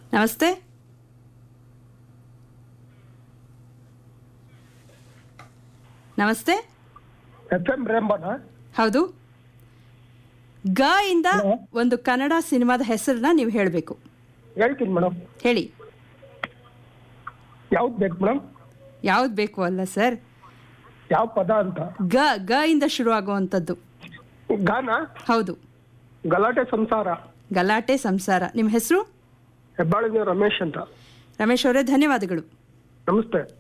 ನಮಸ್ತೆ ನಮಸ್ತೆ F M ರೇಂಬಾನ ಹೌದು ಗ ಇಂದ ಒಂದು ಕನ್ನಡ ಸಿನಿಮಾದ ಹೆಸರನ್ನ ನೀವು ಹೇಳಬೇಕು ಹೇಳ್ತೀನಿ ಮೇಡಮ್ ಹೇಳಿ ಯಾವ್ದು ಬೇಕು ಮೇಡಮ್ ಯಾವ್ದು ಬೇಕು ಅಲ್ಲ ಸರ್ ಯಾವ ಪದ ಅಂತ ಗ ಗ ಇಂದ ಶುರು ಆಗುವಂಥದ್ದು ಗಾನ ಹೌದು ಗಲಾಟೆ ಸಂಸಾರ ಗಲಾಟೆ ಸಂಸಾರ ನಿಮ್ಮ ಹೆಸರು ಹೆಬ್ಬಾಳಿನ ರಮೇಶ್ ಅಂತ ರಮೇಶ್ ಅವರೇ ಧನ್ಯವಾದಗಳು ನಮಸ್ತೆ